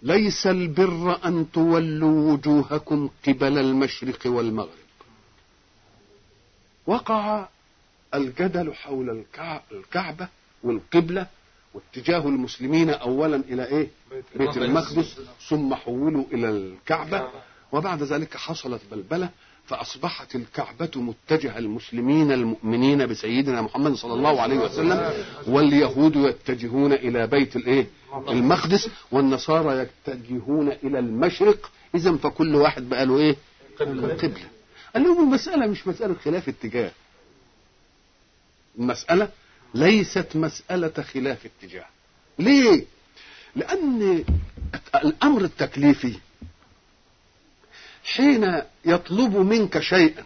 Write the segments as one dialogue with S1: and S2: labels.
S1: ليس البر أن تولوا وجوهكم قبل المشرق والمغرب وقع الجدل حول الكعبة والقبلة واتجاه المسلمين أولا إلى إيه بيت المقدس ثم حولوا إلى الكعبة وبعد ذلك حصلت بلبلة فأصبحت الكعبة متجهة المسلمين المؤمنين بسيدنا محمد صلى الله عليه وسلم واليهود يتجهون إلى بيت الإيه المقدس والنصارى يتجهون إلى المشرق إذا فكل واحد بقى له إيه قبلة قال لهم المسألة مش مسألة خلاف اتجاه المسألة ليست مسألة خلاف اتجاه ليه لأن الأمر التكليفي حين يطلب منك شيئا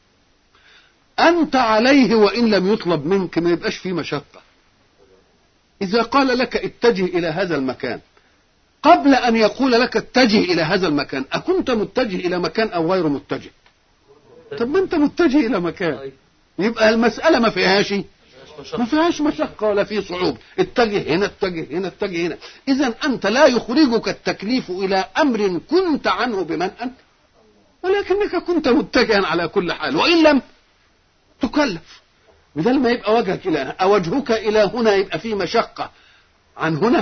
S1: أنت عليه وإن لم يطلب منك ما يبقاش فيه مشقة إذا قال لك اتجه إلى هذا المكان قبل أن يقول لك اتجه إلى هذا المكان أكنت متجه إلى مكان أو غير متجه طب ما أنت متجه إلى مكان يبقى المسألة ما فيهاش ما فيهاش مشقة ولا في صعوبة اتجه هنا اتجه هنا اتجه هنا إذا أنت لا يخرجك التكليف إلى أمر كنت عنه بمنأ ولكنك كنت متجها على كل حال وإن لم تكلف بدل ما يبقى وجهك إلى هنا وجهك إلى هنا يبقى فيه مشقة عن هنا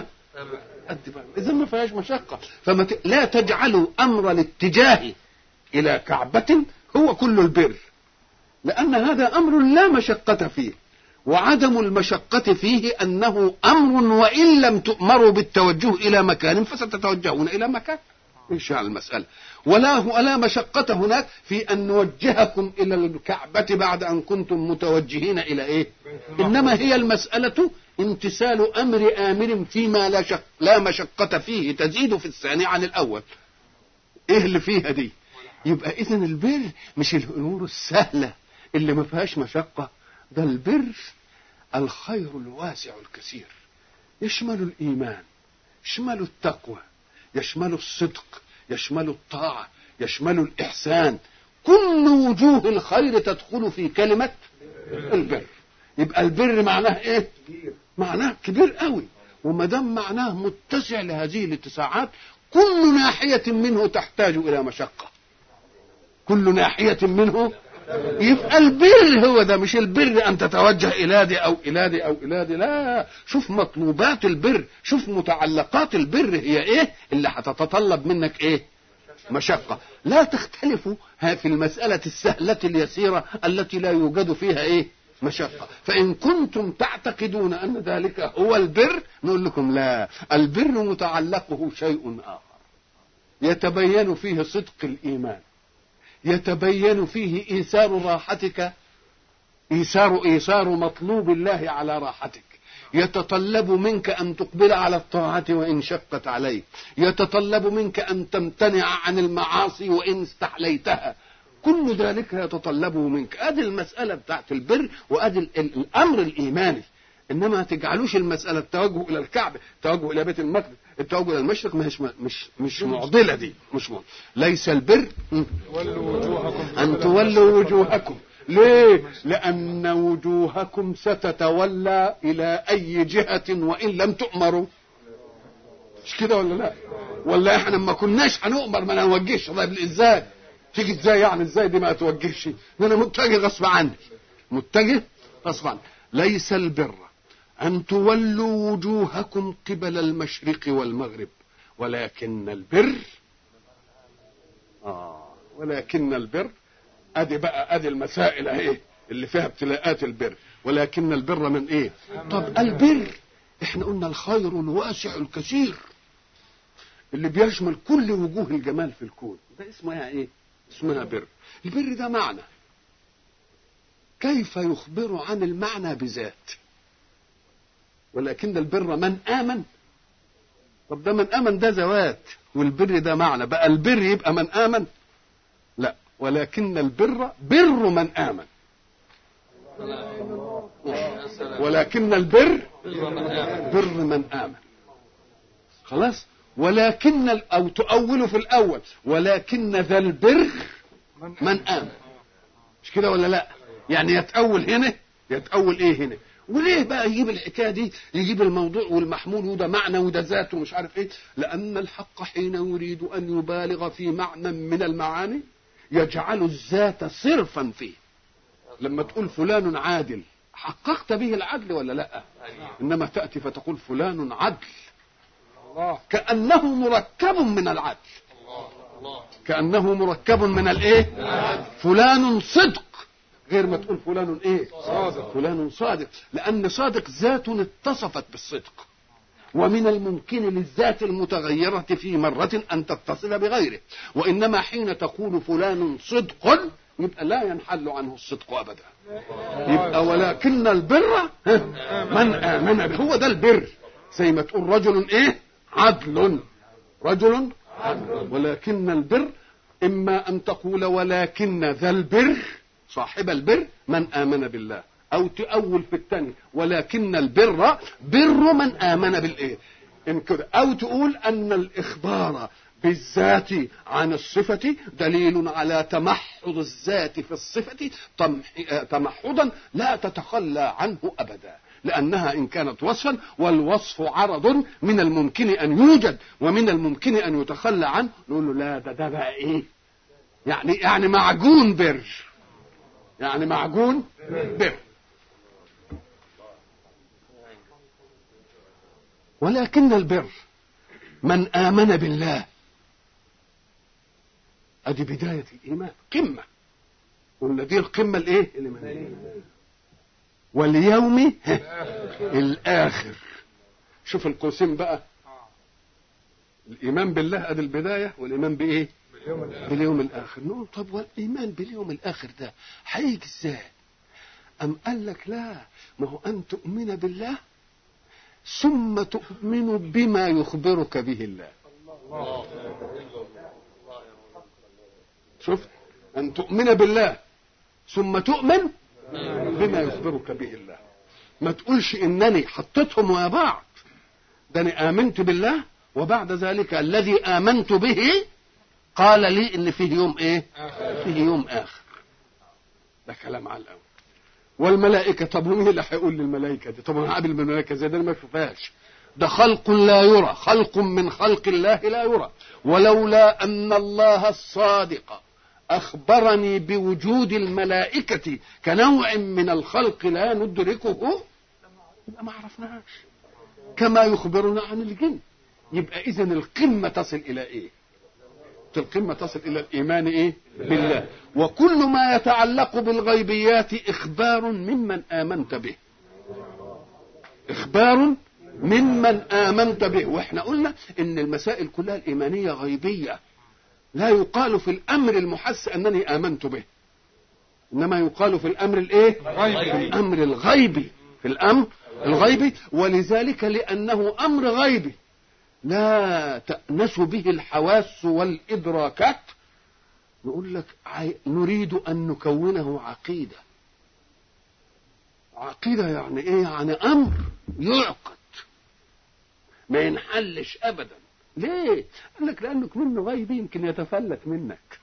S1: إذا ما فيهاش مشقة فما ت... لا تجعلوا أمر الاتجاه إلى كعبة هو كل البر لأن هذا أمر لا مشقة فيه وعدم المشقة فيه أنه أمر وإن لم تؤمروا بالتوجه إلى مكان فستتوجهون إلى مكان إن شاء المسألة ولا ولا مشقة هناك في أن نوجهكم إلى الكعبة بعد أن كنتم متوجهين إلى إيه إنما هي المسألة امتثال أمر آمر فيما لا, شق لا مشقة فيه تزيد في الثاني عن الأول إيه اللي فيها دي يبقى إذا البر مش الأمور السهلة اللي ما فيهاش مشقة ده البر الخير الواسع الكثير يشمل الإيمان يشمل التقوى يشمل الصدق يشمل الطاعة يشمل الإحسان كل وجوه الخير تدخل في كلمة البر يبقى البر معناه ايه معناه كبير قوي وما دام معناه متسع لهذه الاتساعات كل ناحية منه تحتاج إلى مشقة كل ناحية منه يبقى البر هو ده مش البر ان تتوجه الى دي او الى دي او الى دي لا شوف مطلوبات البر شوف متعلقات البر هي ايه اللي هتتطلب منك ايه مشقه لا تختلفوا في المساله السهله اليسيره التي لا يوجد فيها ايه مشقه فان كنتم تعتقدون ان ذلك هو البر نقول لكم لا البر متعلقه شيء اخر يتبين فيه صدق الايمان يتبين فيه إيثار راحتك إيثار إيثار مطلوب الله على راحتك يتطلب منك أن تقبل على الطاعة وإن شقت عليك يتطلب منك أن تمتنع عن المعاصي وإن استحليتها كل ذلك يتطلبه منك ادي المسألة بتاعت البر وادي الأمر الإيماني انما ما تجعلوش المساله التوجه الى الكعبه التوجه الى بيت المقدس التوجه الى المشرق مش مش مش معضله دي مش معضلة. ليس البر ان تولوا وجوهكم ليه لان وجوهكم ستتولى الى اي جهه وان لم تؤمروا مش كده ولا لا ولا احنا ما كناش هنؤمر ما نوجهش طيب ازاي تيجي ازاي يعني ازاي دي ما توجهش انا متجه غصب عني متجه غصب عني ليس البر أن تولوا وجوهكم قبل المشرق والمغرب ولكن البر آه ولكن البر أدي بقى أدي المسائل أهي اللي فيها ابتلاءات البر ولكن البر من إيه؟ طب البر إحنا قلنا الخير الواسع الكثير اللي بيشمل كل وجوه الجمال في الكون ده اسمها إيه؟ اسمها بر البر ده معنى كيف يخبر عن المعنى بذات ولكن البر من آمن طب ده من آمن ده ذوات والبر ده معنى بقى البر يبقى من آمن لا ولكن البر بر من آمن ولكن البر بر من آمن خلاص ولكن أو تؤول في الأول ولكن ذا البر من آمن مش كده ولا لا يعني يتأول هنا يتأول ايه هنا وليه بقى يجيب الحكايه دي يجيب الموضوع والمحمول وده معنى وده ذات ومش عارف ايه لان الحق حين يريد ان يبالغ في معنى من المعاني يجعل الذات صرفا فيه لما تقول فلان عادل حققت به العدل ولا لا انما تاتي فتقول فلان عدل كانه مركب من العدل كانه مركب من الايه فلان صدق غير ما تقول فلان ايه صادق فلان صادق لان صادق ذات اتصفت بالصدق ومن الممكن للذات المتغيرة في مرة أن تتصف بغيره وإنما حين تقول فلان صدق يبقى لا ينحل عنه الصدق أبدا يبقى ولكن البر من آمن به هو ده البر زي ما تقول رجل إيه عدل رجل ولكن البر إما أن تقول ولكن ذا البر صاحب البر من آمن بالله أو تأول في الثاني ولكن البر بر من آمن بالإيه إن كده أو تقول أن الإخبار بالذات عن الصفة دليل على تمحض الذات في الصفة تمحضا لا تتخلى عنه أبدا لأنها إن كانت وصفا والوصف عرض من الممكن أن يوجد ومن الممكن أن يتخلى عنه نقول له لا ده ده بقى إيه يعني يعني معجون بر يعني معجون بر ولكن البر من آمن بالله ادي بداية الإيمان قمة قلنا دي القمة الايه الإيمانية واليوم الآخر شوف القوسين بقى الإيمان بالله ادي البداية والإيمان بإيه باليوم الآخر نقول طب والإيمان باليوم الآخر ده هيجي ازاي أم قال لك لا ما هو أن تؤمن بالله ثم تؤمن بما يخبرك به الله شفت أن تؤمن بالله ثم تؤمن بما يخبرك به الله ما تقولش إنني حطيتهم ويا بعض ده أنا آمنت بالله وبعد ذلك الذي آمنت به قال لي إن فيه يوم إيه فيه يوم آخر ده كلام على الأول والملائكة طب مين اللي هيقول للملائكة دي طب انا هقابل الملائكة زي ده ما اشوفهاش ده خلق لا يرى خلق من خلق الله لا يرى ولولا أن الله الصادق أخبرني بوجود الملائكة كنوع من الخلق لا ندركه يبقى ما عرفناهاش كما يخبرنا عن الجن يبقى إذا القمة تصل إلى إيه؟ القمة تصل إلى الإيمان إيه؟ بالله وكل ما يتعلق بالغيبيات إخبار ممن آمنت به إخبار ممن آمنت به وإحنا قلنا إن المسائل كلها الإيمانية غيبية لا يقال في الأمر المحس أنني آمنت به إنما يقال في الأمر الإيه؟ في الأمر الغيبي في الأمر الغيبي ولذلك لأنه أمر غيبي لا تأنس به الحواس والإدراكات نقول لك نريد أن نكونه عقيدة عقيدة يعني إيه يعني أمر يعقد ما ينحلش أبدا ليه قال لك لأنك منه غيبي يمكن يتفلت منك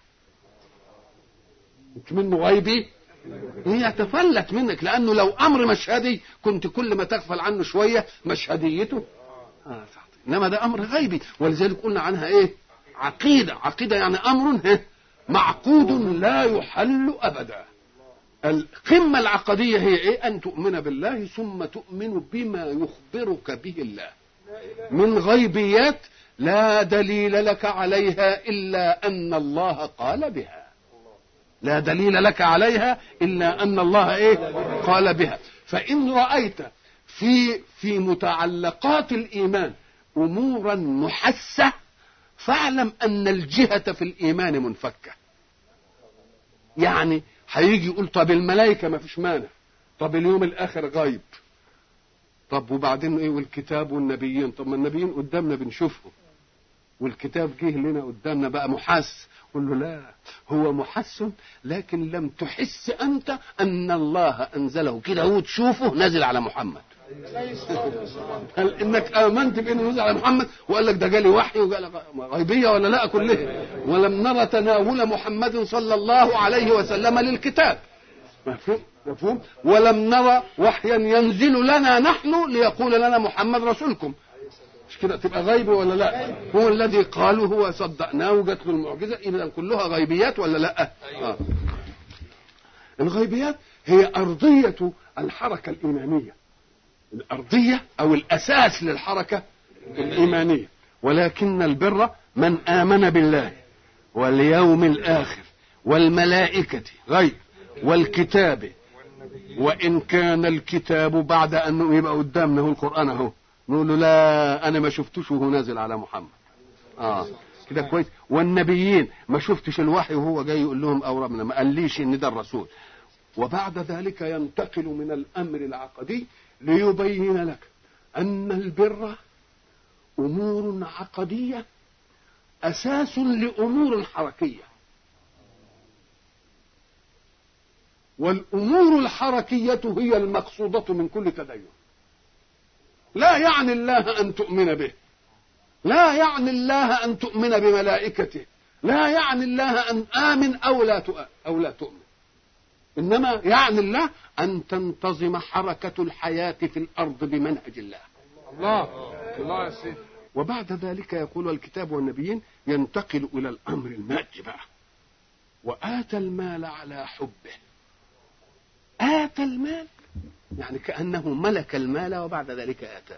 S1: منه غيبي يتفلت منك لأنه لو أمر مشهدي كنت كل ما تغفل عنه شوية مشهديته آه صح. انما ده امر غيبي ولذلك قلنا عنها ايه عقيده عقيده يعني امر معقود لا يحل ابدا القمه العقديه هي ايه ان تؤمن بالله ثم تؤمن بما يخبرك به الله من غيبيات لا دليل لك عليها الا ان الله قال بها لا دليل لك عليها الا ان الله ايه قال بها فان رايت في في متعلقات الايمان امورا محسه فاعلم ان الجهه في الايمان منفكه يعني هيجي يقول طب الملائكه ما فيش مانع طب اليوم الاخر غيب طب وبعدين ايه والكتاب والنبيين طب ما النبيين قدامنا بنشوفهم والكتاب جه لنا قدامنا بقى محس قل له لا هو محس لكن لم تحس انت ان الله انزله كده هو تشوفه نازل على محمد هل انك امنت بانه نزل على محمد وقال لك ده جالي وحي وقال غيبيه ولا لا كلها ولم نرى تناول محمد صلى الله عليه وسلم للكتاب مفهوم مفهوم ولم نرى وحيا ينزل لنا نحن ليقول لنا محمد رسولكم مش كده تبقى غيب ولا لا هو الذي قالوا هو صدقناه وجات له المعجزه اذا كلها غيبيات ولا لا آه. الغيبيات هي ارضيه الحركه الايمانيه الارضيه او الاساس للحركه الايمانيه ولكن البر من امن بالله واليوم الاخر والملائكه غيب والكتاب وان كان الكتاب بعد ان يبقى قدامنا هو القران اهو نقول له لا انا ما شفتوش وهو نازل على محمد اه كده كويس والنبيين ما شفتش الوحي وهو جاي يقول لهم او ربنا ما قاليش ان ده الرسول وبعد ذلك ينتقل من الامر العقدي ليبين لك ان البر امور عقديه اساس لامور حركيه والامور الحركيه هي المقصوده من كل تدين لا يعني الله ان تؤمن به لا يعني الله ان تؤمن بملائكته لا يعني الله ان امن او لا او لا تؤمن انما يعني الله ان تنتظم حركه الحياه في الارض بمنهج الله
S2: الله الله يا سيدي
S1: وبعد ذلك يقول الكتاب والنبيين ينتقل الى الامر المادي بقى واتى المال على حبه اتى المال يعني كانه ملك المال وبعد ذلك اتاه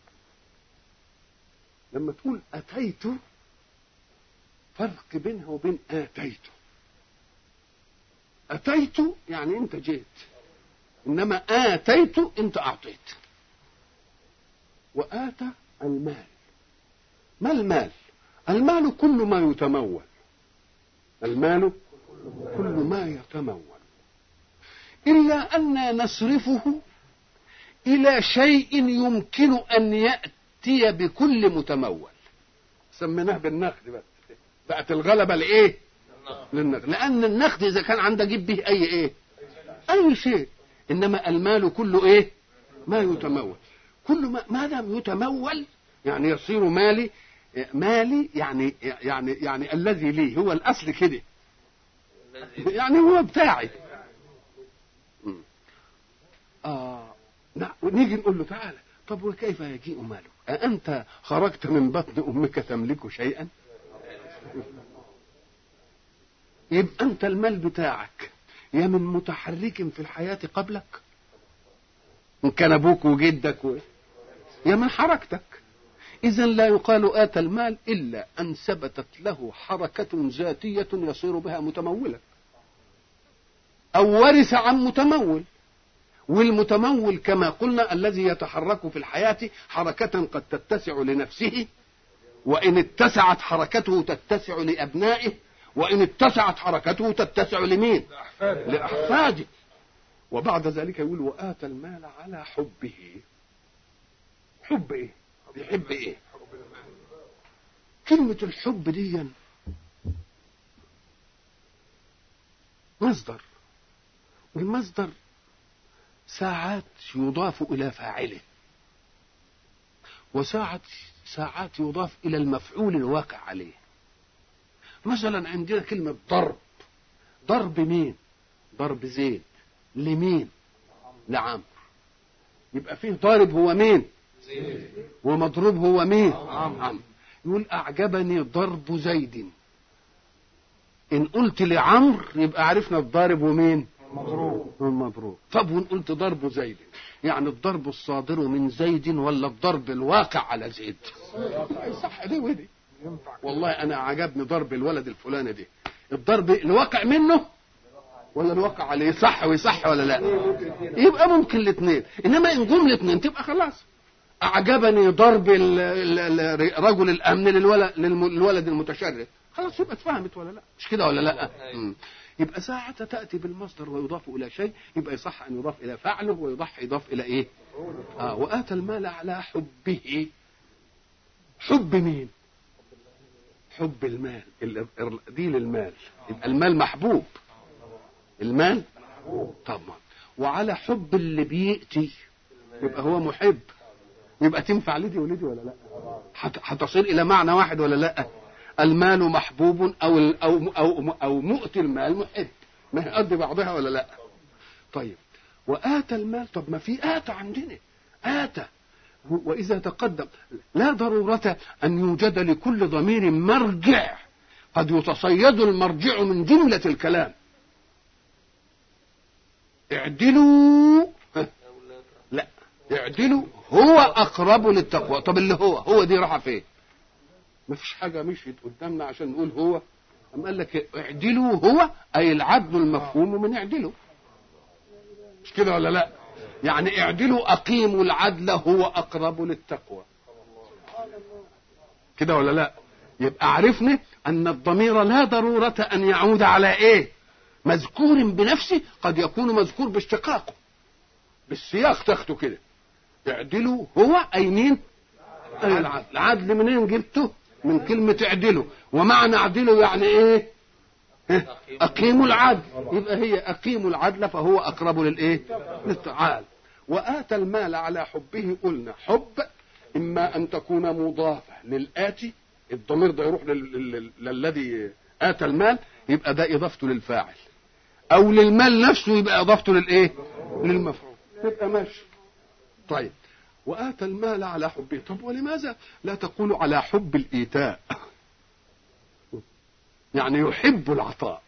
S1: لما تقول اتيت فرق بينها وبين اتيت اتيت يعني انت جيت انما اتيت انت اعطيت واتى المال ما المال المال كل ما يتمول المال كل ما يتمول إلا أن نصرفه إلى شيء يمكن أن يأتي بكل متمول سميناه بالنقد بس بقت الغلبة لإيه؟ للنقد لأن النقد إذا كان عندك جيب به أي إيه؟ أي شيء إنما المال كله إيه؟ ما يتمول كل ما ما دام يتمول يعني يصير مالي مالي يعني يعني يعني الذي لي هو الاصل كده يعني هو بتاعي آه نعم نيجي نقول له تعالى طب وكيف يجيء ماله أأنت خرجت من بطن أمك تملك شيئا يبقى أنت المال بتاعك يا من متحرك في الحياة قبلك إن كان أبوك وجدك و... يا من حركتك إذا لا يقال آتى المال إلا أن ثبتت له حركة ذاتية يصير بها متمولا أو ورث عن متمول والمتمول كما قلنا الذي يتحرك في الحياة حركة قد تتسع لنفسه وإن اتسعت حركته تتسع لأبنائه وإن اتسعت حركته تتسع لمين
S2: لأحفاده
S1: لأحفاده وبعد ذلك يقول وآتى المال على حبه حب إيه بيحب إيه كلمة الحب دي مصدر والمصدر ساعات يضاف إلى فاعله وساعات ساعات يضاف إلى المفعول الواقع عليه مثلا عندنا كلمة ضرب ضرب مين ضرب زيد لمين لعمرو يبقى فيه ضارب هو مين ومضروب هو مين عمرو يقول أعجبني ضرب زيد إن قلت لعمرو يبقى عرفنا الضارب ومين
S2: مضروب
S1: المضروب طب وان قلت ضرب زيد يعني الضرب الصادر من زيد ولا الضرب الواقع على زيد صح دي ودي
S2: ينفع
S1: والله انا عجبني ضرب الولد الفلاني دي الضرب الواقع منه ولا الواقع عليه صح ويصح ولا لا يبقى ممكن الاثنين انما ان جم الاثنين تبقى خلاص اعجبني ضرب ال- ال- ال- رجل الامن للولد للولد المتشرد خلاص يبقى اتفهمت ولا لا مش كده ولا لا مم. يبقى ساعة تأتي بالمصدر ويضاف إلى شيء يبقى يصح أن يضاف إلى فعله ويضح يضاف إلى إيه؟ آه وآتى المال على حبه حب مين؟ حب المال ال- ال- دي للمال يبقى المال محبوب المال طبعا وعلى حب اللي بيأتي يبقى هو محب يبقى تنفع لدي ولدي ولا لا هت- هتصل الى معنى واحد ولا لا المال محبوب او ال- او او او مؤتي المال محب ما هي قد بعضها ولا لا طيب وآتى المال طب ما في آتى عندنا آتى وإذا تقدم لا ضرورة أن يوجد لكل ضمير مرجع قد يتصيد المرجع من جملة الكلام اعدلوا لا اعدلوا هو أقرب للتقوى طب اللي هو هو دي راحة فين ما فيش حاجة مشيت قدامنا عشان نقول هو أم قال لك اعدلوا هو أي العدل المفهوم من اعدلوا مش كده ولا لا يعني اعدلوا أقيموا العدل هو أقرب للتقوى كده ولا لا يبقى عرفنا أن الضمير لا ضرورة أن يعود على إيه مذكور بنفسه قد يكون مذكور باشتقاقه بالسياق تاخده كده اعدلوا هو أي مين أي العدل العدل منين جبته من كلمة اعدلوا ومعنى اعدلوا يعني ايه اقيموا العدل يبقى هي اقيموا العدل فهو اقرب للايه للتعال واتى المال على حبه قلنا حب اما ان تكون مضافه للاتي الضمير ده يروح لل- لل- للذي اتى المال يبقى ده اضافته للفاعل او للمال نفسه يبقى اضافته للايه للمفعول يبقى ماشي طيب وآتى المال على حبه طب ولماذا لا تقول على حب الإيتاء يعني يحب العطاء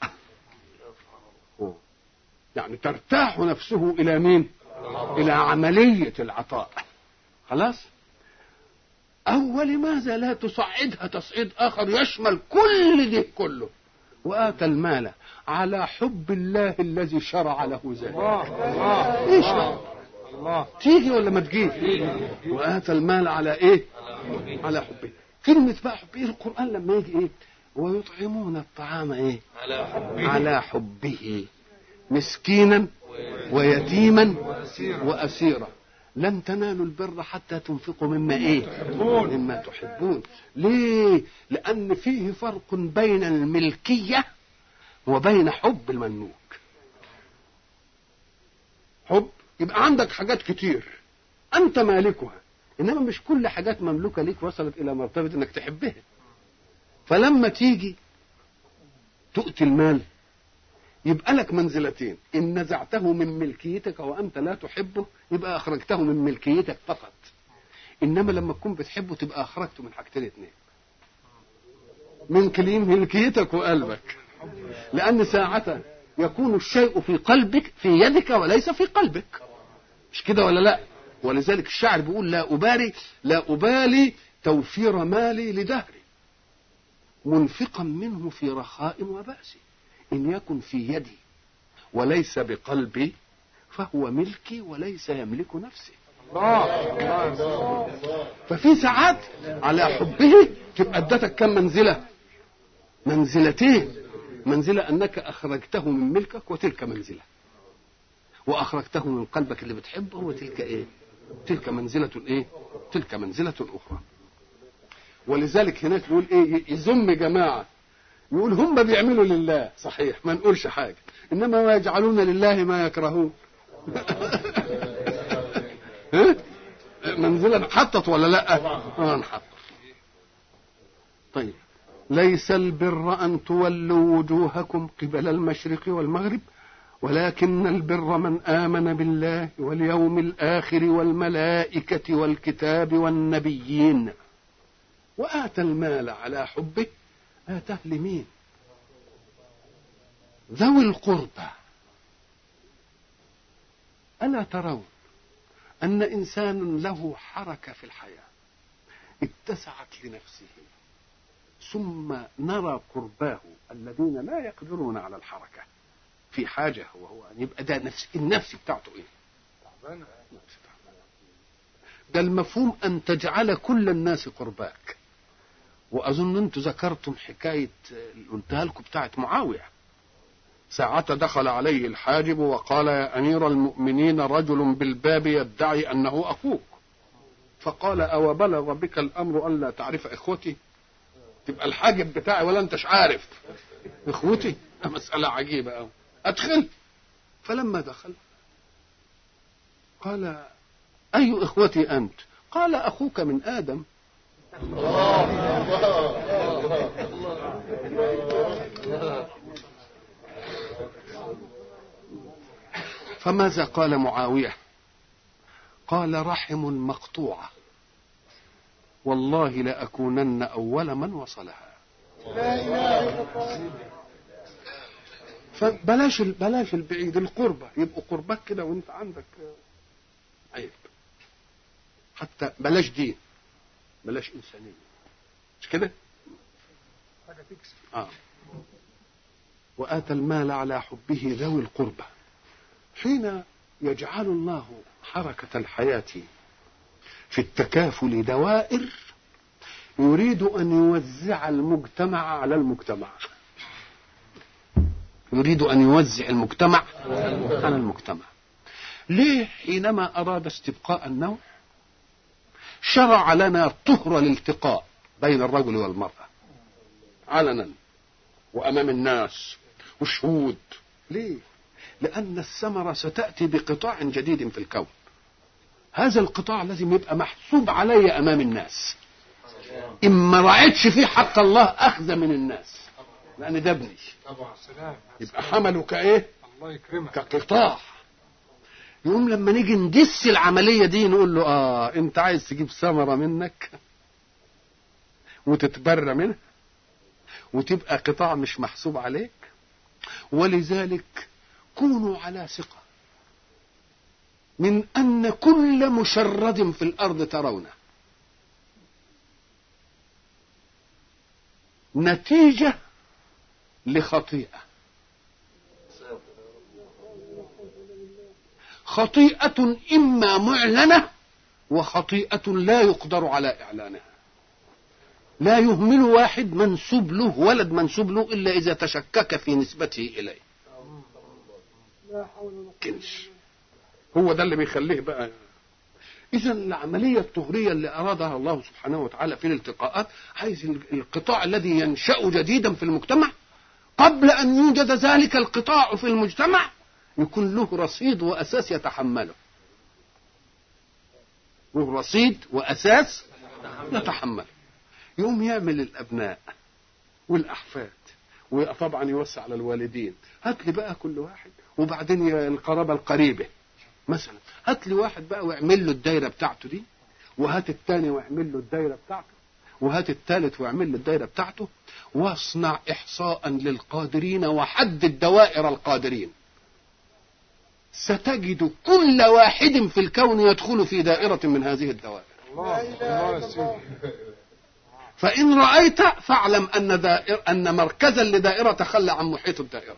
S1: يعني ترتاح نفسه إلى مين إلى عملية العطاء خلاص أو ولماذا لا تصعدها تصعيد آخر يشمل كل ده كله وآتى المال على حب الله الذي شرع له ذلك ايش بقى؟
S2: الله
S1: تيجي ولا ما تجيش واتى المال على ايه على حبه كلمه بقى حبه القران لما يجي ايه ويطعمون الطعام ايه
S3: على حبه
S1: على حبه مسكينا ويتيما واسيرا لن تنالوا البر حتى تنفقوا مما ايه مما تحبون ليه لان فيه فرق بين الملكيه وبين حب المملوك حب يبقى عندك حاجات كتير انت مالكها انما مش كل حاجات مملوكه ليك وصلت الى مرتبه انك تحبها فلما تيجي تؤتي المال يبقى لك منزلتين ان نزعته من ملكيتك وانت لا تحبه يبقى اخرجته من ملكيتك فقط انما لما تكون بتحبه تبقى اخرجته من حاجتين اتنين من كليم ملكيتك وقلبك لان ساعة يكون الشيء في قلبك في يدك وليس في قلبك مش كده ولا لا ولذلك الشاعر بيقول لا أبالي لا أبالي توفير مالي لدهري منفقا منه في رخاء وبأس إن يكن في يدي وليس بقلبي فهو ملكي وليس يملك نفسي
S2: الله الله
S1: ففي ساعات على حبه تبقى ادتك كم منزلة منزلتين منزلة أنك أخرجته من ملكك وتلك منزلة وأخرجته من قلبك اللي بتحبه وتلك إيه تلك منزلة إيه تلك منزلة أخرى ولذلك هناك يقول إيه يذم جماعة يقول هم بيعملوا لله صحيح ما نقولش حاجة إنما ما يجعلون لله ما يكرهون ها؟ منزلة حطت ولا لا اه انحطت طيب ليس البر أن تولوا وجوهكم قبل المشرق والمغرب ولكن البر من آمن بالله واليوم الآخر والملائكة والكتاب والنبيين وآتى المال على حبه آتاه لمين ذوي القربى ألا ترون أن إنسانا له حركة في الحياة اتسعت لنفسه ثم نرى قرباه الذين لا يقدرون على الحركة في حاجة وهو أن يبقى ده نفس النفس بتاعته إيه؟ نفس تعبانة. ده المفهوم أن تجعل كل الناس قرباك وأظن أنتم ذكرتم حكاية اللي قلتها لكم بتاعت معاوية ساعة دخل عليه الحاجب وقال يا أمير المؤمنين رجل بالباب يدعي أنه أخوك فقال أو بلغ بك الأمر ألا تعرف إخوتي تبقى الحاجب بتاعي ولا أنتش عارف إخوتي مسألة عجيبة أوي أدخل فلما دخل قال أي إخوتي أنت قال أخوك من آدم فماذا قال معاوية قال رحم مقطوعة والله لأكونن أول من وصلها فبلاش بلاش البعيد القربة يبقوا قربك كده وانت عندك عيب حتى بلاش دين بلاش إنسانية مش كده؟ آه. وآتى المال على حبه ذوي القربى حين يجعل الله حركة الحياة في التكافل دوائر يريد أن يوزع المجتمع على المجتمع يريد أن يوزع المجتمع على المجتمع ليه حينما أراد استبقاء النوع شرع لنا طهر الالتقاء بين الرجل والمرأة علنا وأمام الناس وشهود ليه لأن الثمرة ستأتي بقطاع جديد في الكون هذا القطاع لازم يبقى محسوب علي أمام الناس إن ما رعيتش فيه حق الله أخذ من الناس لأن ده ابني
S2: سلام
S1: يبقى حمله كإيه
S2: الله يكرمك
S1: كقطاع يقوم لما نيجي ندس العملية دي نقول له آه أنت عايز تجيب ثمرة منك وتتبرى منها وتبقى قطاع مش محسوب عليك ولذلك كونوا على ثقة من أن كل مشرد في الأرض ترونه نتيجة لخطيئة خطيئة إما معلنة وخطيئة لا يقدر على إعلانها لا يهمل واحد منسوب له ولد منسوب له إلا إذا تشكك في نسبته إليه كنش هو ده اللي بيخليه بقى إذا العملية الطهرية اللي أرادها الله سبحانه وتعالى في الالتقاءات عايز القطاع الذي ينشأ جديدا في المجتمع قبل أن يوجد ذلك القطاع في المجتمع يكون له رصيد وأساس يتحمله له رصيد وأساس يتحمله يقوم يعمل الأبناء والأحفاد وطبعا يوسع على الوالدين هات لي بقى كل واحد وبعدين القرابة القريبة مثلا هات لي واحد بقى واعمل له الدايرة بتاعته دي وهات الثاني واعمل له الدايرة بتاعته وهات الثالث واعمل له الدايرة بتاعته واصنع إحصاء للقادرين وحدد دوائر القادرين ستجد كل واحد في الكون يدخل في دائرة من هذه الدوائر
S2: الله الله يا سيدي
S1: فإن رأيت فاعلم أن دائر أن مركزا لدائرة تخلى عن محيط الدائرة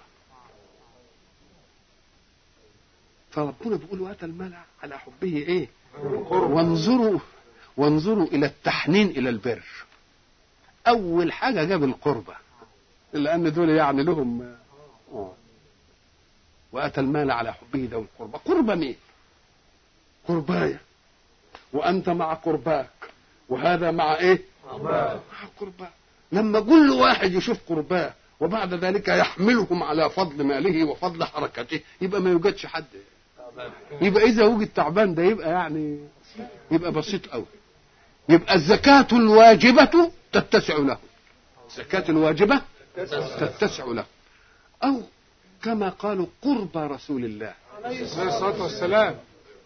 S1: فربنا بيقول واتى المال على حبه ايه وانظروا وانظروا الى التحنين الى البر اول حاجه جاب القربة لان دول يعني لهم آه. واتى المال على حبه ذوي القربى قربة مين قربايا وانت مع قرباك وهذا مع ايه مع قرباه لما كل واحد يشوف قرباه وبعد ذلك يحملهم على فضل ماله وفضل حركته يبقى ما يوجدش حد يبقى اذا وجد تعبان ده يبقى يعني يبقى بسيط قوي يبقى الزكاة الواجبة تتسع له الزكاة الواجبة تتسع له أو كما قالوا قرب رسول الله
S2: عليه الصلاة والسلام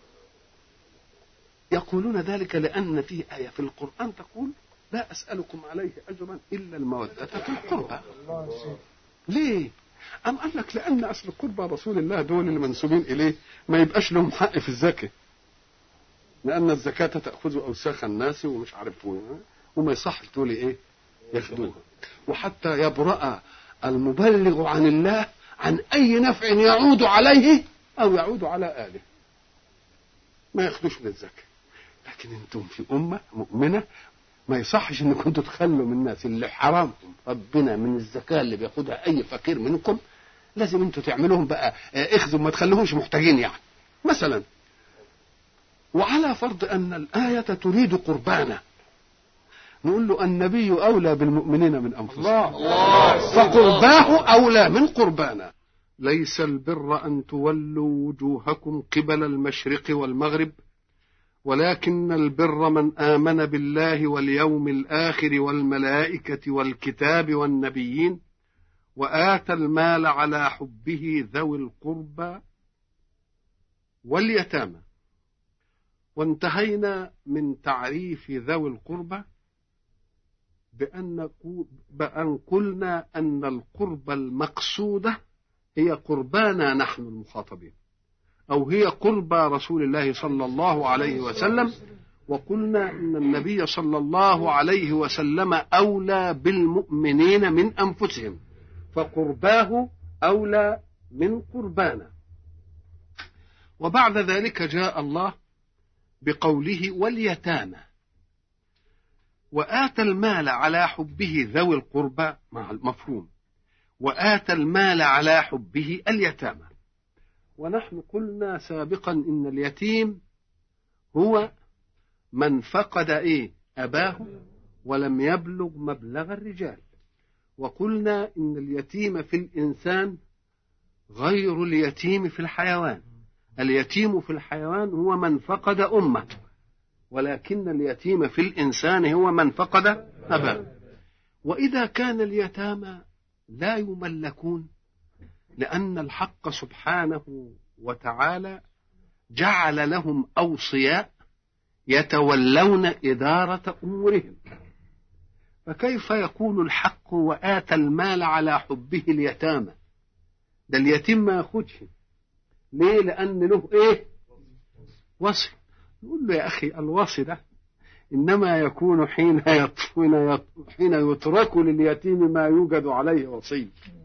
S1: يقولون ذلك لأن فيه آية في القرآن تقول لا أسألكم عليه أجرا إلا المودة في القربى
S2: الله يا سيدي
S1: ليه؟ أم قال لك لأن أصل قربى رسول الله دول المنسوبين إليه ما يبقاش لهم حق في الزكاة لأن الزكاة تأخذ أوساخ الناس ومش عارف و- وما يصح تقولي إيه ياخدوها وحتى يبرأ المبلغ عن الله عن أي نفع يعود عليه أو يعود على آله ما ياخدوش من الزكاة لكن انتم في أمة مؤمنة ما يصحش انكم انتوا تخلوا من الناس اللي حرامكم ربنا من الزكاة اللي بياخدها أي فقير منكم لازم انتوا تعملوهم بقى آه، اخذوا ما تخلوهمش محتاجين يعني مثلا وعلى فرض أن الآية تريد قربانا نقول له النبي أولى بالمؤمنين من أنفسهم
S2: الله
S1: فقرباه أولى من قربانا ليس البر أن تولوا وجوهكم قبل المشرق والمغرب ولكن البر من آمن بالله واليوم الآخر والملائكة والكتاب والنبيين وآتى المال على حبه ذوي القربى واليتامى وانتهينا من تعريف ذوي القربى بأن بأن قلنا أن القربى المقصودة هي قربانا نحن المخاطبين أو هي قربى رسول الله صلى الله عليه وسلم وقلنا ان النبي صلى الله عليه وسلم اولى بالمؤمنين من انفسهم فقرباه اولى من قربانا وبعد ذلك جاء الله بقوله واليتامى واتى المال على حبه ذوي القربى مع المفهوم واتى المال على حبه اليتامى ونحن قلنا سابقا ان اليتيم هو من فقد ايه اباه ولم يبلغ مبلغ الرجال وقلنا ان اليتيم في الانسان غير اليتيم في الحيوان اليتيم في الحيوان هو من فقد امه ولكن اليتيم في الانسان هو من فقد اباه واذا كان اليتامى لا يملكون لان الحق سبحانه وتعالى جعل لهم اوصياء يتولون إدارة أمورهم فكيف يقول الحق وآتى المال على حبه اليتامى ده اليتيم ما ياخدش ليه لأن له إيه وصي نقول له يا أخي الوصي ده إنما يكون حين حين حين يترك لليتيم ما يوجد عليه وصي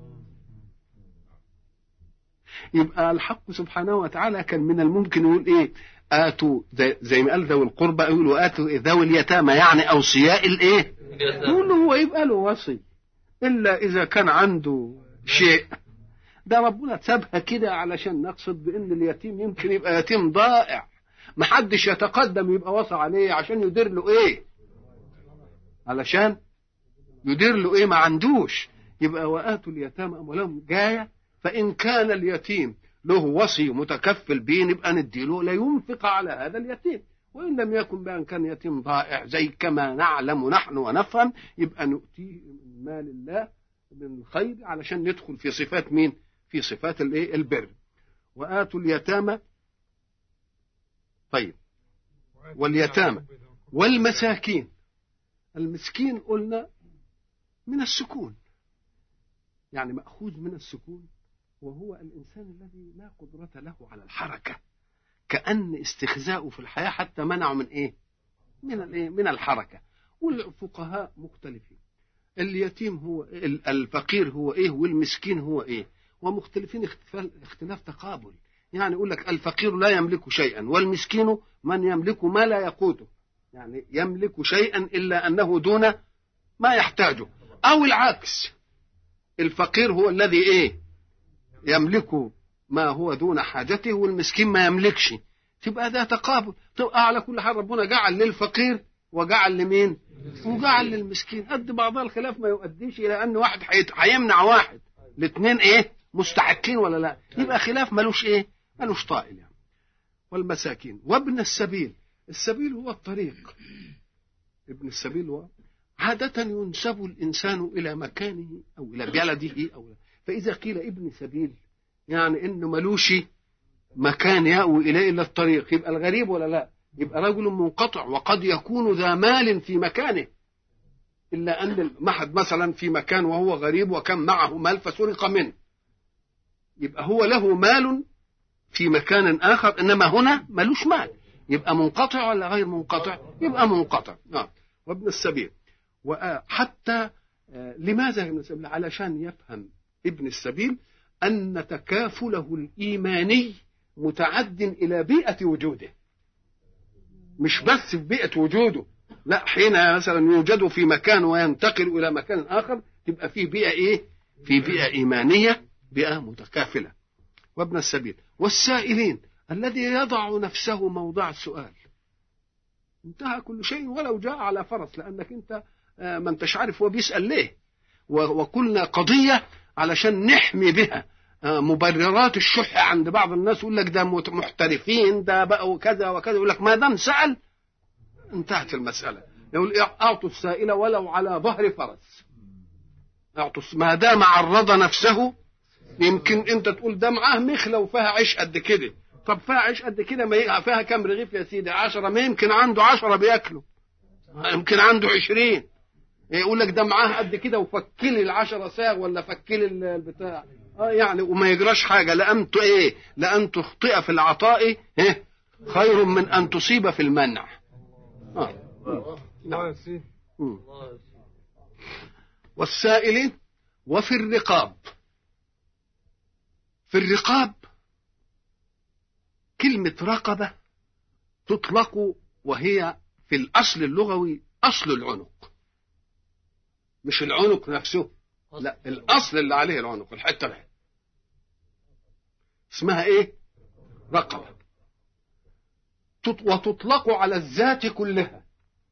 S1: يبقى الحق سبحانه وتعالى كان من الممكن يقول ايه آتوا زي ما قال ذوي القربى يقولوا آتوا ذوي اليتامى يعني أوصياء الإيه؟ يقول له هو يبقى له وصي إلا إذا كان عنده شيء ده ربنا سابها كده علشان نقصد بأن اليتيم يمكن يبقى يتيم ضائع محدش يتقدم يبقى وصى عليه عشان يدير له إيه؟ علشان يدير له إيه ما عندوش يبقى وآتوا اليتامى أموالهم جاية فإن كان اليتيم له وصي متكفل به نبقى نديله لينفق على هذا اليتيم وإن لم يكن بأن كان يتيم ضائع زي كما نعلم نحن ونفهم يبقى نؤتيه من مال الله من الخير علشان ندخل في صفات مين؟ في صفات الايه؟ البر. وآتوا اليتامى طيب واليتامى والمساكين المسكين قلنا من السكون يعني مأخوذ من السكون وهو الإنسان الذي لا قدرة له على الحركة كأن استخزاؤه في الحياة حتى منعه من إيه؟ من الإيه؟ من الحركة والفقهاء مختلفين اليتيم هو الفقير هو إيه والمسكين هو إيه ومختلفين اختلاف, اختلاف تقابل يعني يقول لك الفقير لا يملك شيئا والمسكين من يملك ما لا يقوته يعني يملك شيئا إلا أنه دون ما يحتاجه أو العكس الفقير هو الذي إيه يملك ما هو دون حاجته والمسكين ما يملكش تبقى ده تقابل تبقى على كل حال ربنا جعل للفقير وجعل لمين وجعل للمسكين قد بعضها الخلاف ما يؤديش الى ان واحد هيمنع واحد الاثنين ايه مستحقين ولا لا يبقى خلاف ملوش ايه ملوش طائل يعني والمساكين وابن السبيل السبيل هو الطريق ابن السبيل هو عادة ينسب الإنسان إلى مكانه أو إلى بلده أو لا. فإذا قيل ابن سبيل يعني إنه ملوش مكان يأوي إليه إلا الطريق يبقى الغريب ولا لا يبقى رجل منقطع وقد يكون ذا مال في مكانه إلا أن محد مثلا في مكان وهو غريب وكان معه مال فسرق منه يبقى هو له مال في مكان آخر إنما هنا ملوش مال يبقى منقطع ولا غير منقطع يبقى منقطع نعم وابن السبيل وحتى لماذا ابن السبيل علشان يفهم ابن السبيل أن تكافله الإيماني متعد إلى بيئة وجوده مش بس في بيئة وجوده لا حين مثلا يوجد في مكان وينتقل إلى مكان آخر تبقى فيه بيئة إيه في بيئة إيمانية بيئة متكافلة وابن السبيل والسائلين الذي يضع نفسه موضع السؤال انتهى كل شيء ولو جاء على فرس لأنك أنت ما انتش عارف هو بيسأل ليه وقلنا قضية علشان نحمي بها مبررات الشح عند بعض الناس يقول لك ده محترفين ده بقى وكذا وكذا يقول لك ما دام سأل انتهت المسألة يقول أعطوا السائل ولو على ظهر فرس أعطوا ما دام عرض نفسه يمكن أنت تقول ده معاه مخلة وفيها عيش قد كده طب فيها عيش قد كده ما ي- فيها كام رغيف يا سيدي عشرة ما يمكن عنده عشرة بياكلوا يمكن عنده عشرين يقول لك ده معاه قد كده وفكلي العشرة ساغ ولا فكلي ال- البتاع اه يعني وما يجراش حاجة لأن ت- ايه لأن تخطئ في العطاء إيه؟ خير من أن تصيب في المنع آه.
S2: الله يا سيدي
S1: مم. والسائل وفي الرقاب في الرقاب كلمة رقبة تطلق وهي في الأصل اللغوي أصل العنق مش العنق نفسه لا الأصل اللي عليه العنق الحتة دي اسمها إيه رقبة تط- وتطلق على الذات كلها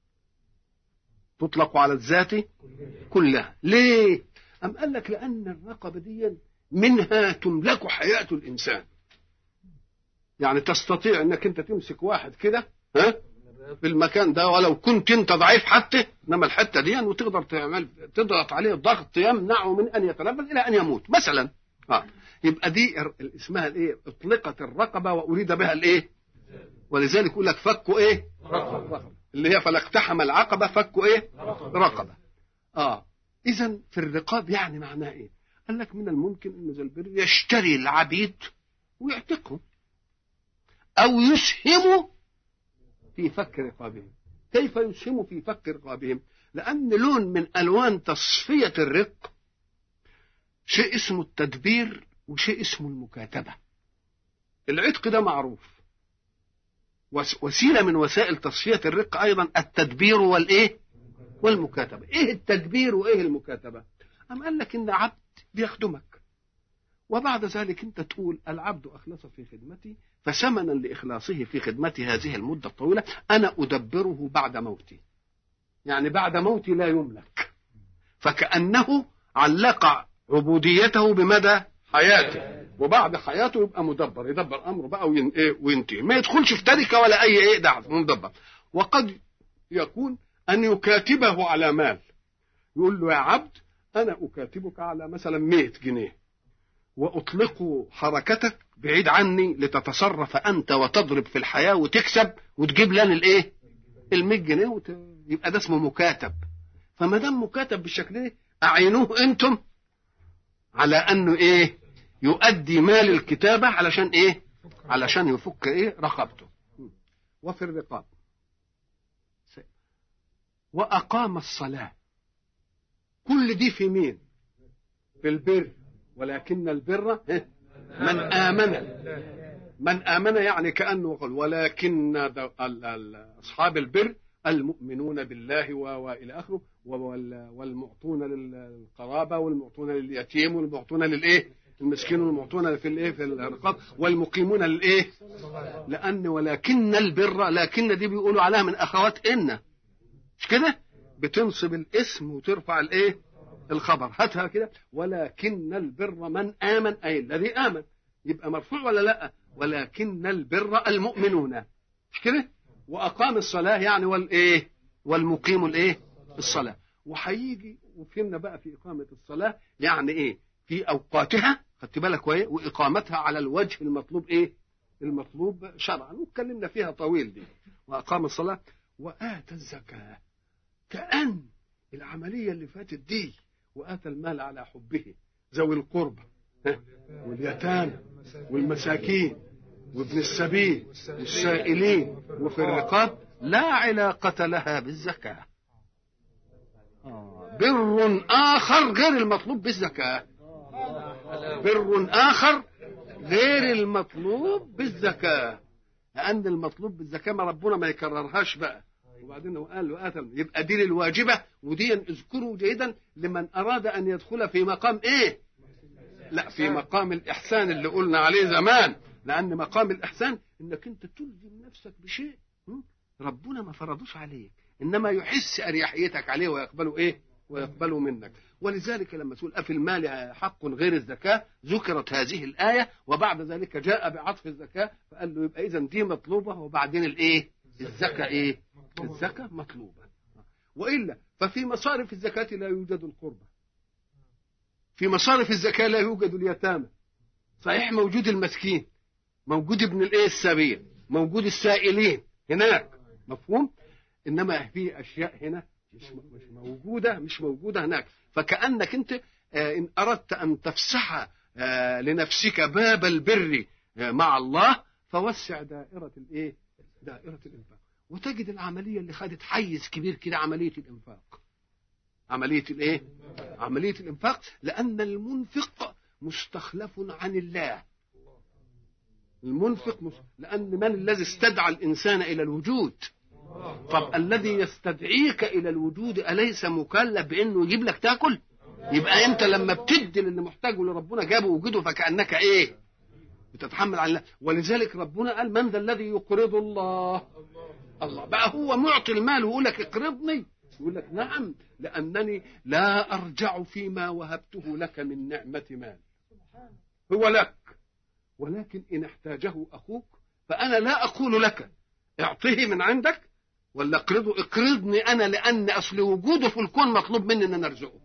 S1: تطلق على الذات كلها ليه أم قال لك لأن الرقبة دي منها تملك حياة الإنسان يعني تستطيع انك انت تمسك واحد كده ها في المكان ده ولو كنت انت ضعيف حتى انما الحته دي وتقدر تعمل تضغط عليه ضغط يمنعه من ان يتنفس الى ان يموت مثلا اه يبقى دي ال- اسمها الايه اطلقت الرقبه واريد بها الايه ولذلك يقول لك فكوا ايه رقبه اللي هي فلاقتحم العقبه فكوا ايه رقبه اه اذا في الرقاب يعني معناه ايه قال لك من الممكن ان ذا البر يشتري العبيد ويعتقهم أو يسهم في فك رقابهم كيف يسهم في فك رقابهم لأن لون من ألوان تصفية الرق شيء اسمه التدبير وشيء اسمه المكاتبة العتق ده معروف وس- وسيلة من وسائل تصفية الرق أيضا التدبير والإيه والمكاتبة إيه التدبير وإيه المكاتبة أم قال لك إن عبد بيخدمك وبعد ذلك انت تقول العبد اخلص في خدمتي فثمنا لاخلاصه في خدمتي هذه المده الطويله انا ادبره بعد موتي يعني بعد موتي لا يملك فكانه علق عبوديته بمدى حياته وبعد حياته يبقى مدبر يدبر امره بقى وين إيه وينتهي ما يدخلش في تركه ولا اي ايه ده مدبر وقد يكون ان يكاتبه على مال يقول له يا عبد انا اكاتبك على مثلا 100 جنيه واطلق حركتك بعيد عني لتتصرف انت وتضرب في الحياه وتكسب وتجيب لنا الايه؟ ال 100 جنيه وت... يبقى ده اسمه مكاتب فما دام مكاتب بالشكل ده اعينوه انتم على انه ايه؟ يؤدي مال الكتابه علشان ايه؟ علشان يفك ايه؟ رقبته وفي الرقاب واقام الصلاه كل دي في مين؟ في البر ولكن البر إيه؟ من آمن من آمن يعني كأنه قال ولكن د- ال- ال- أصحاب البر المؤمنون بالله و- وإلى آخره وال- والمعطون للقرابة والمعطون لليتيم والمعطون للإيه المسكين والمعطون في الإيه في الرقاب والمقيمون للإيه لأن ولكن البر لكن دي بيقولوا عليها من أخوات إن مش كده بتنصب الاسم وترفع الإيه الخبر هاتها كده ولكن البر من آمن أي الذي آمن يبقى مرفوع ولا لا ولكن البر المؤمنون مش كده وأقام الصلاة يعني والإيه والمقيم الإيه الصلاة وهيجي وفهمنا بقى في إقامة الصلاة يعني إيه في أوقاتها خدت بالك وإيه وإقامتها على الوجه المطلوب إيه المطلوب شرعا واتكلمنا فيها طويل دي وأقام الصلاة وآتى الزكاة كأن العملية اللي فاتت دي وآتى المال على حبه ذوي القربى ها؟ واليتامى والمساكين وابن السبيل والسائلين وفي الرقاب لا علاقة لها بالزكاة آه، بر آخر غير المطلوب بالزكاة بر آخر غير المطلوب بالزكاة لأن المطلوب بالزكاة ما ربنا ما يكررهاش بقى وبعدين هو قال له آتى يبقى دي للواجبة ودي اذكروا جيدا لمن أراد أن يدخل في مقام إيه لا في مقام الإحسان اللي قلنا عليه زمان لأن مقام الإحسان إنك أنت تلزم نفسك بشيء م? ربنا ما فرضوش عليك إنما يحس أريحيتك عليه ويقبله إيه ويقبله منك ولذلك لما تقول أفي المال حق غير الزكاة ذكرت هذه الآية وبعد ذلك جاء بعطف الزكاة فقال له يبقى إذا دي مطلوبة وبعدين الإيه الزكاة إيه الزكاة مطلوبة وإلا ففي مصارف الزكاة لا يوجد القربة في مصارف الزكاة لا يوجد اليتامى صحيح موجود المسكين موجود ابن الايه السبيل موجود السائلين هناك مفهوم انما في اشياء هنا مش مش موجوده مش موجوده هناك فكانك انت آه، ان اردت ان تفسح آه، لنفسك باب البر آه، مع الله فوسع دائره الايه دائره الانفاق وتجد العمليه اللي خدت حيز كبير كده عمليه الانفاق عمليه الايه عمليه الانفاق لان المنفق مستخلف عن الله المنفق مس... لان من الذي استدعى الانسان الى الوجود طب الذي يستدعيك الى الوجود اليس مكلف بانه يجيب لك تاكل يبقى انت لما بتدي للي محتاجه اللي ربنا جابه وجوده فكانك ايه بتتحمل على الله ولذلك ربنا قال من ذا الذي يقرض الله الله بقى هو معطي المال ويقول لك اقرضني يقول لك نعم لانني لا ارجع فيما وهبته لك من نعمه مال هو لك ولكن ان احتاجه اخوك فانا لا اقول لك اعطيه من عندك ولا اقرضه اقرضني انا لان اصل وجوده في الكون مطلوب مني ان انا ارزقه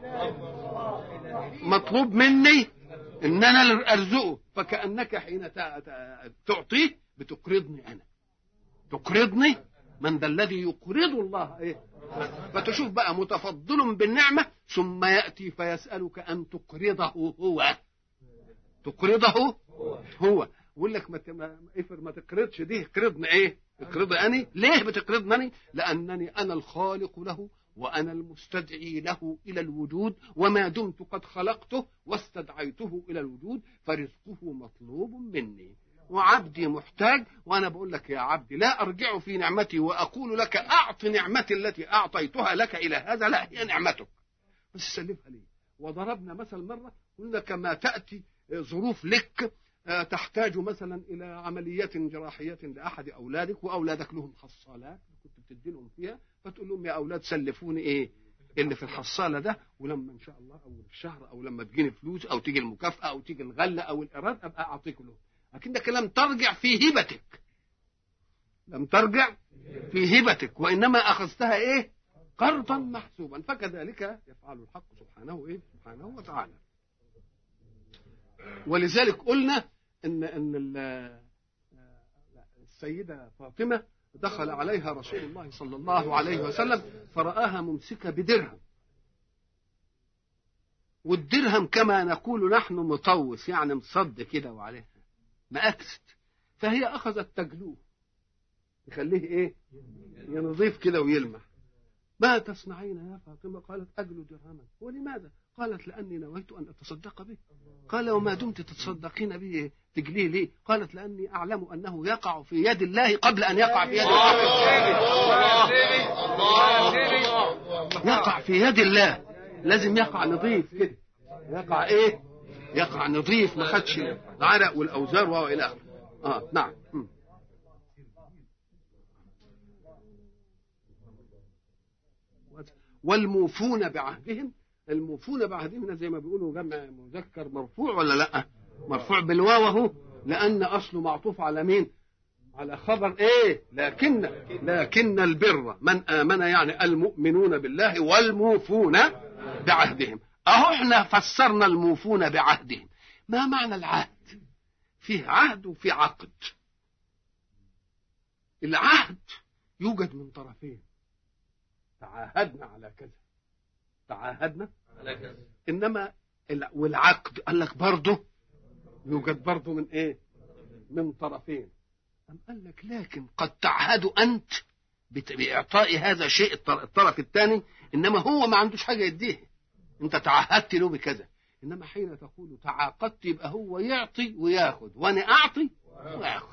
S1: مطلوب مني ان انا ارزقه فكانك حين تع- تع- تعطيه بتقرضني انا تقرضني من ذا الذي يقرض الله ايه فتشوف بقى متفضل بالنعمه ثم ياتي فيسالك ان تقرضه هو تقرضه هو يقول لك ما ت- ما افرض ما تقرضش دي اقرضني ايه اقرض اني ليه بتقرضني لانني انا الخالق له وانا المستدعي له الى الوجود وما دمت قد خلقته واستدعيته الى الوجود فرزقه مطلوب مني وعبدي محتاج وانا بقول لك يا عبدي لا ارجع في نعمتي واقول لك اعط نعمتي التي اعطيتها لك الى هذا لا هي نعمتك بس سلمها لي وضربنا مثل مره قلنا كما تاتي ظروف لك آه، تحتاج مثلا الى عمليات جراحيه لاحد اولادك واولادك لهم حصالات كنت بتدي لهم فيها فتقول لهم يا اولاد سلفوني ايه اللي في الحصاله ده ولما ان شاء الله اول الشهر او لما تجيني فلوس او تيجي المكافاه او تيجي الغله او الايراد ابقى اعطيك له لكنك لم ترجع في هبتك لم ترجع في هبتك وانما اخذتها ايه قرضا محسوبا فكذلك يفعل الحق سبحانه ايه سبحانه وتعالى ولذلك قلنا ان ان ال- السيده فاطمه دخل عليها رسول الله صلى الله عليه وسلم فرآها ممسكه بدرهم والدرهم كما نقول نحن مطوس يعني مصد كده وعليها مأكست فهي أخذت تجلوه تخليه إيه ينظيف كده ويلمع ما تصنعين يا فاطمة قالت أجل درهما ولماذا قالت لأني نويت أن أتصدق به قال وما دمت تتصدقين به تجليه ليه قالت لأني أعلم أنه يقع في يد الله قبل أن يقع في يد يقع في يد الله لازم يقع نظيف كده يقع ايه يقع نظيف ما خدش العرق والاوزار والى اخره اه نعم م. والموفون بعهدهم الموفون بعهدهم هنا زي ما بيقولوا جمع مذكر مرفوع ولا لا مرفوع بالواو اهو لان اصله معطوف على مين على خبر ايه لكن لكن البر من امن يعني المؤمنون بالله والموفون بعهدهم اهو احنا فسرنا الموفون بعهدهم ما معنى العهد فيه عهد وفيه عقد العهد يوجد من طرفين تعاهدنا على كذا تعاهدنا انما ال- والعقد قال لك برضه يوجد برضه من ايه من طرفين أم قال لك لكن قد تعهدوا أنت بت- بإعطاء هذا الشيء الطر- الطرف الثاني إنما هو ما عندوش حاجة يديه أنت تعهدت له بكذا إنما حين تقول تعاقدت يبقى هو يعطي وياخد وأنا أعطي وياخد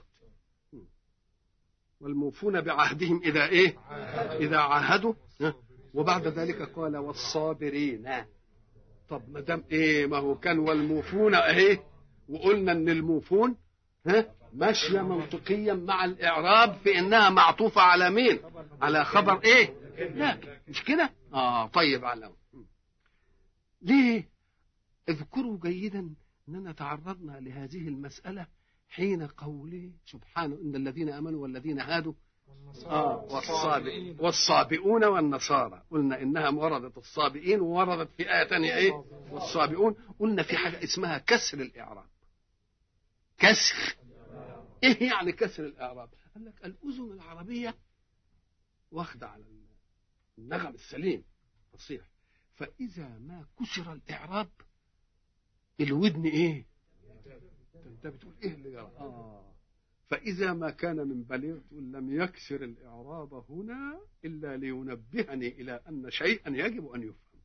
S1: والموفون بعهدهم إذا إيه إذا عاهدوا ها؟ وبعد ذلك قال والصابرين طب ما دام إيه ما هو كان والموفون إيه وقلنا إن الموفون ها ماشيه منطقيا مع الاعراب في انها معطوفه على مين على خبر ايه لكن مش كده اه طيب على ليه اذكروا جيدا اننا تعرضنا لهذه المساله حين قوله سبحانه ان الذين امنوا والذين هادوا آه والصابئين والصابئون والنصارى قلنا انها وردت الصابئين ووردت في ايه ثانيه ايه والصابئون قلنا في حاجه اسمها كسر الاعراب كسر ايه يعني كسر الاعراب قال لك الاذن العربيه واخده على النغم السليم فصيح فاذا ما كسر الاعراب الودن ايه انت بتقول ايه اللي جرى اه فاذا ما كان من بليغ تقول لم يكسر الاعراب هنا الا لينبهني الى ان شيئا يجب ان يفهم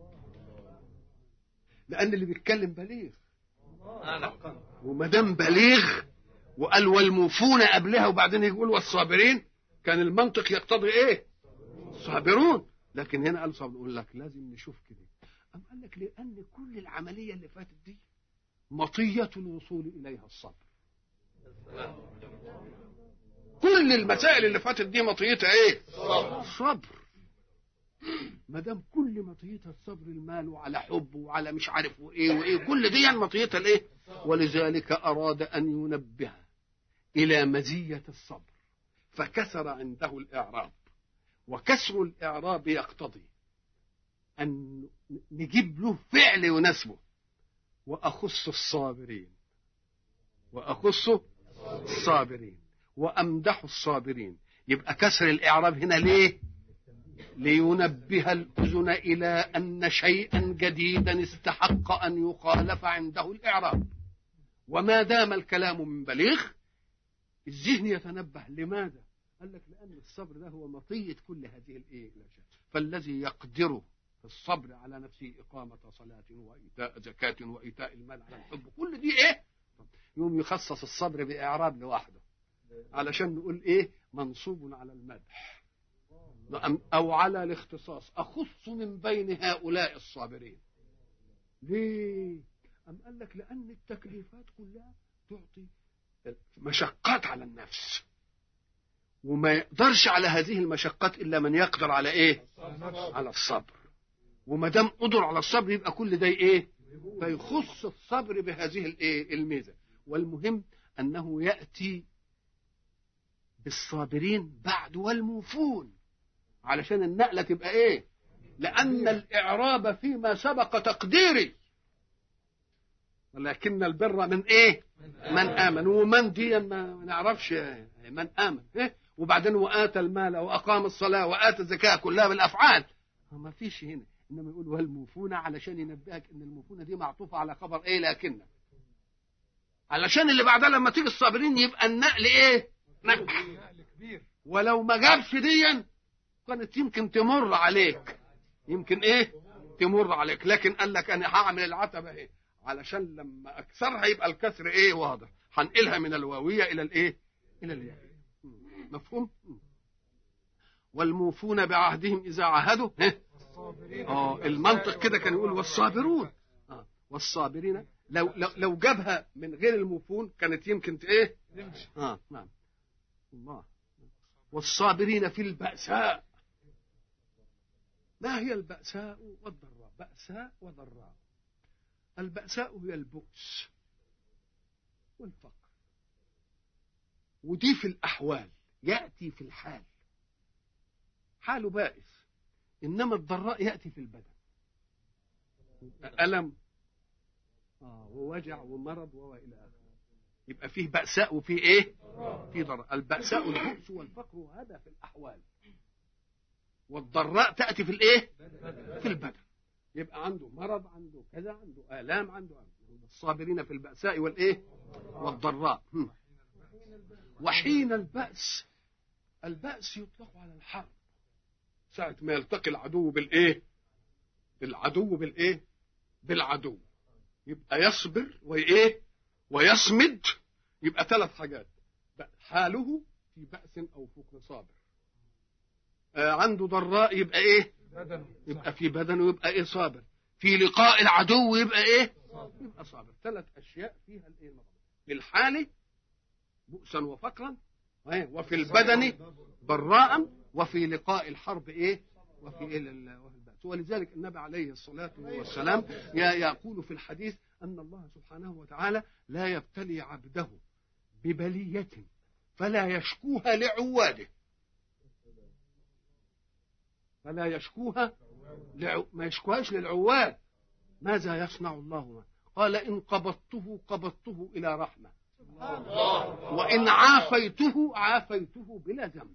S1: لان اللي بيتكلم بليغ وما دام بليغ وقال والموفون قبلها وبعدين يقول والصابرين كان المنطق يقتضي ايه صابرون لكن هنا قال صابر يقول لك لازم نشوف كده أم قال لك لأن كل العملية اللي فاتت دي مطية الوصول إليها الصبر كل المسائل اللي فاتت دي مطيتها ايه صبر ما دام كل مطيتها الصبر المال وعلى حب وعلى مش عارف وايه وايه كل دي مطيتها الايه ولذلك اراد ان ينبه الى مزيه الصبر فكسر عنده الاعراب وكسر الاعراب يقتضي ان نجيب له فعل يناسبه واخص الصابرين واخص الصابرين وامدح الصابرين يبقى كسر الاعراب هنا ليه لينبه الاذن الى ان شيئا جديدا استحق ان يخالف عنده الاعراب وما دام الكلام من بليغ الذهن يتنبه لماذا قال لك لان الصبر ده هو مطيه كل هذه الايه الاشياء فالذي يقدر في الصبر على نفسه اقامه صلاه وايتاء زكاه وايتاء المال على الحب كل دي ايه يوم يخصص الصبر باعراب لوحده علشان نقول ايه منصوب على المدح او على الاختصاص اخص من بين هؤلاء الصابرين ليه ام قال لك لان التكليفات كلها تعطي مشقات على النفس وما يقدرش على هذه المشقات الا من يقدر على ايه على الصبر وما دام قدر على الصبر يبقى كل ده ايه فيخص الصبر بهذه الايه الميزه والمهم انه ياتي بالصابرين بعد والموفون علشان النقله تبقى ايه لان الاعراب فيما سبق تقديري ولكن البر من ايه من امن ومن دي ما نعرفش من امن إيه؟ وبعدين واتى المال واقام الصلاه واتى الزكاه كلها بالافعال ما فيش هنا انما يقول والموفون علشان ينبهك ان الموفون دي معطوفه على خبر ايه لكن علشان اللي بعدها لما تيجي الصابرين يبقى النقل ايه نقل
S2: كبير
S1: ولو ما جابش ديا كانت يمكن تمر عليك يمكن ايه تمر عليك لكن قال لك انا هعمل العتبه ايه علشان لما اكسرها يبقى الكسر ايه واضح هنقلها من الواويه الى الايه الى الياء مفهوم والموفون بعهدهم اذا عاهدوا إيه؟
S2: الصابرين
S1: اه المنطق كده كان يقول والصابرون آه. والصابرين لو لو لو جابها من غير الموفون كانت يمكن ت- ايه
S2: نمشي
S1: اه نعم الله والصابرين في البأساء ما هي البأساء والضراء بأساء وضراء البأساء هي البؤس والفقر ودي في الأحوال يأتي في الحال حاله بائس إنما الضراء يأتي في البدن ألم آه ووجع ومرض وإلى آخره يبقى فيه بأساء وفيه إيه؟ في ضراء البأساء البؤس والفقر هذا في الأحوال والضراء تأتي في الإيه؟ في البدن يبقى عنده مرض عنده كذا عنده آلام عنده عنده الصابرين في البأساء والإيه؟ والضراء هم. وحين البأس البأس يطلق على الحرب ساعة ما يلتقي العدو بالإيه؟ العدو بالإيه؟ بالعدو يبقى يصبر وإيه؟ ويصمد يبقى ثلاث حاجات حاله في بأس أو فقر صابر آه عنده ضراء يبقى إيه؟
S2: بدن
S1: يبقى في بدنه يبقى إيه صابر في لقاء العدو يبقى إيه؟ يبقى صابر ثلاث أشياء فيها الإيه المقام في الحال بؤسا وفقرا إيه؟ وفي البدن ضراء وفي لقاء الحرب إيه؟ وفي إيه ال- وفي البأس ولذلك النبي عليه الصلاة والسلام يا- يقول في الحديث أن الله سبحانه وتعالى لا يبتلي عبده ببلية فلا يشكوها لعواده فلا يشكوها لعو... ما يشكوهاش للعواد ماذا يصنع الله معه؟ قال إن قبضته قبضته إلى رحمة وإن عافيته عافيته بلا ذنب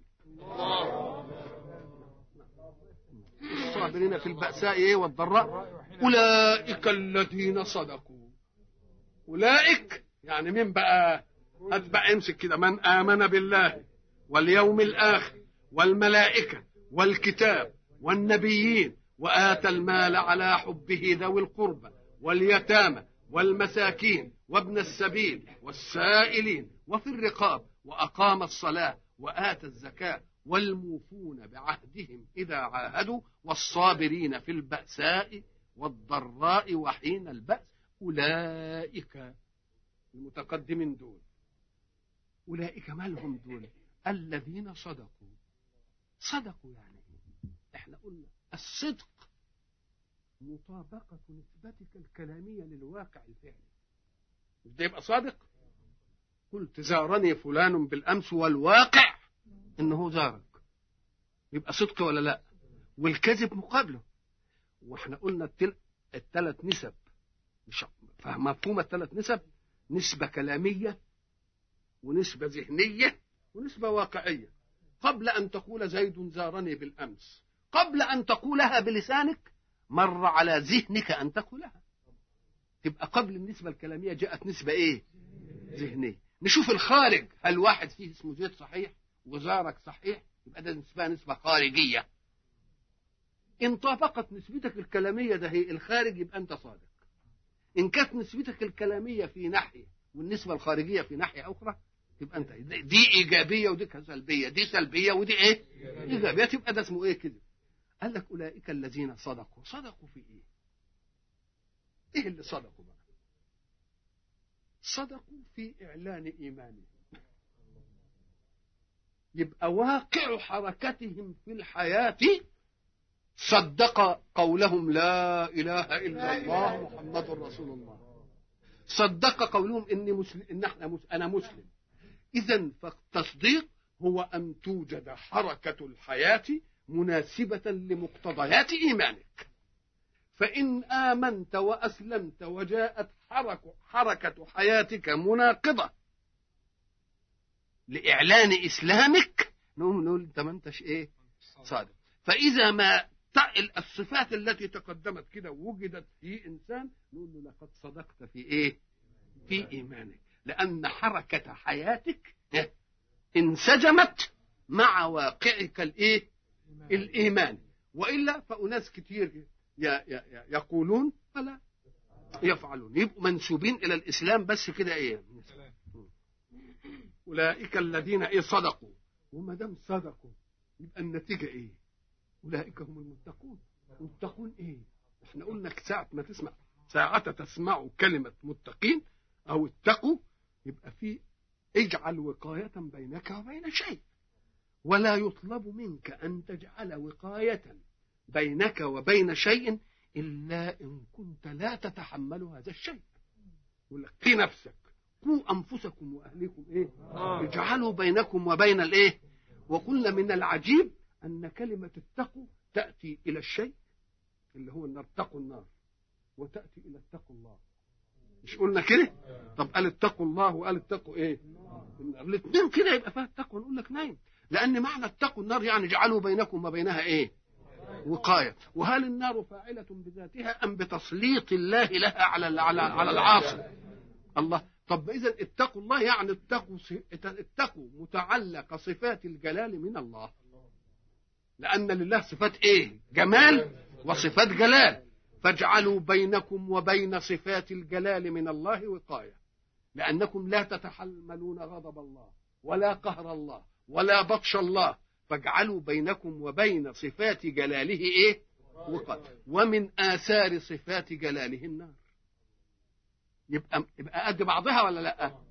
S1: الصابرين في البأساء إيه والضراء أولئك الذين صدقوا أولئك يعني مين بقى أتبع امسك كده من آمن بالله واليوم الآخر والملائكة والكتاب والنبيين وآتى المال على حبه ذوي القربى واليتامى والمساكين وابن السبيل والسائلين وفي الرقاب وأقام الصلاة وآتى الزكاة والموفون بعهدهم إذا عاهدوا والصابرين في البأساء والضراء وحين البأس أولئك المتقدمين دول أولئك ما لهم دول الذين صدقوا صدقوا يعني إيه؟ احنا قلنا الصدق مطابقة نسبتك الكلامية للواقع الفعلي مش ده يبقى صادق قلت زارني فلان بالأمس والواقع إنه زارك يبقى صدق ولا لا والكذب مقابله واحنا قلنا التل... الثلاث نسب مش مفهوم الثلاث نسب نسبة كلامية ونسبة ذهنية ونسبة واقعية قبل أن تقول زيد زارني بالأمس قبل أن تقولها بلسانك مر على ذهنك أن تقولها تبقى قبل النسبة الكلامية جاءت نسبة إيه ذهنية نشوف الخارج هل واحد فيه اسمه زيد صحيح وزارك صحيح يبقى ده نسبة نسبة خارجية إن طابقت نسبتك الكلامية ده هي الخارج يبقى أنت صادق إن كانت نسبتك الكلامية في ناحية والنسبة الخارجية في ناحية أخرى يبقى أنت دي إيجابية ودي سلبية دي سلبية ودي إيه؟ إيجابية تبقى ده اسمه إيه كده؟ قال لك أولئك الذين صدقوا صدقوا في إيه؟ إيه اللي صدقوا بقى؟ صدقوا في إعلان إيمانهم يبقى واقع حركتهم في الحياة صدق قولهم لا إله إلا الله محمد رسول الله صدق قولهم إني مسلم إن احنا مسلم أنا مسلم إذا فالتصديق هو أن توجد حركة الحياة مناسبة لمقتضيات إيمانك فإن آمنت وأسلمت وجاءت حركة, حركة حياتك مناقضة لإعلان إسلامك نقوم نقول أنت ما أنتش إيه صادق فإذا ما الصفات التي تقدمت كده وجدت في إنسان نقول له لقد صدقت في إيه في إيمانك لأن حركة حياتك انسجمت مع واقعك الإيه الإيمان وإلا فأناس كتير يقولون فلا يفعلون يبقوا منسوبين إلى الإسلام بس كده إيه أولئك الذين إيه صدقوا وما دام صدقوا يبقى النتيجة إيه أولئك هم المتقون متقون إيه احنا قلنا ساعة ما تسمع ساعة تسمع كلمة متقين أو اتقوا يبقى في اجعل وقاية بينك وبين شيء ولا يطلب منك أن تجعل وقاية بينك وبين شيء إلا إن كنت لا تتحمل هذا الشيء يقول لك في نفسك قوا أنفسكم وأهليكم إيه اجعلوا بينكم وبين الإيه وقلنا من العجيب أن كلمة اتقوا تأتي إلى الشيء اللي هو النار اتقوا النار وتأتي إلى اتقوا الله مش قلنا كده طب قال اتقوا الله وقال اتقوا ايه الاثنين كده يبقى فيها التقوى نقول لك نايم لان معنى اتقوا النار يعني اجعلوا بينكم وبينها ايه وقايه وهل النار فاعله بذاتها ام بتسليط الله لها على على على العاصي الله طب اذا اتقوا الله يعني اتقوا اتقوا متعلق صفات الجلال من الله لان لله صفات ايه جمال وصفات جلال فاجعلوا بينكم وبين صفات الجلال من الله وقايه لانكم لا تتحملون غضب الله ولا قهر الله ولا بطش الله فاجعلوا بينكم وبين صفات جلاله ايه وقايه ومن اثار صفات جلاله النار يبقى يبقى قد بعضها ولا لا